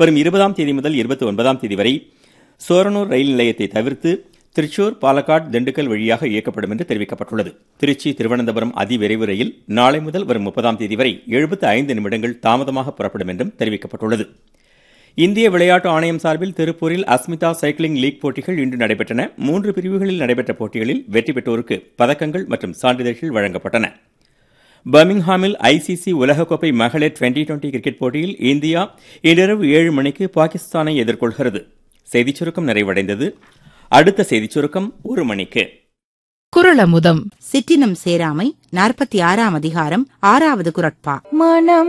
வரும் இருபதாம் தேதி முதல் இருபத்தி ஒன்பதாம் தேதி வரை சோரனூர் ரயில் நிலையத்தை தவிர்த்து திருச்சூர் பாலக்காடு திண்டுக்கல் வழியாக இயக்கப்படும் என்று தெரிவிக்கப்பட்டுள்ளது திருச்சி திருவனந்தபுரம் அதிவிரைவு ரயில் நாளை முதல் வரும் முப்பதாம் தேதி வரை எழுபத்து ஐந்து நிமிடங்கள் தாமதமாக புறப்படும் என்றும் தெரிவிக்கப்பட்டுள்ளது இந்திய விளையாட்டு ஆணையம் சார்பில் திருப்பூரில் அஸ்மிதா சைக்கிளிங் லீக் போட்டிகள் இன்று நடைபெற்றன மூன்று பிரிவுகளில் நடைபெற்ற போட்டிகளில் வெற்றி பெற்றோருக்கு பதக்கங்கள் மற்றும் சான்றிதழ்கள் வழங்கப்பட்டன பர்மிங்ஹாமில் ஐசிசி உலகக்கோப்பை மகளிர் டுவெண்டி டுவெண்டி கிரிக்கெட் போட்டியில் இந்தியா இன்றிரவு ஏழு மணிக்கு பாகிஸ்தானை எதிர்கொள்கிறது செய்திச் சுருக்கம் நிறைவடைந்தது அடுத்த செய்திச் சுருக்கம் ஒரு மணிக்கு குரலமுதம் சிற்றினம் சேராமை நாற்பத்தி ஆறாம் அதிகாரம் ஆறாவது குரட்பா மனம்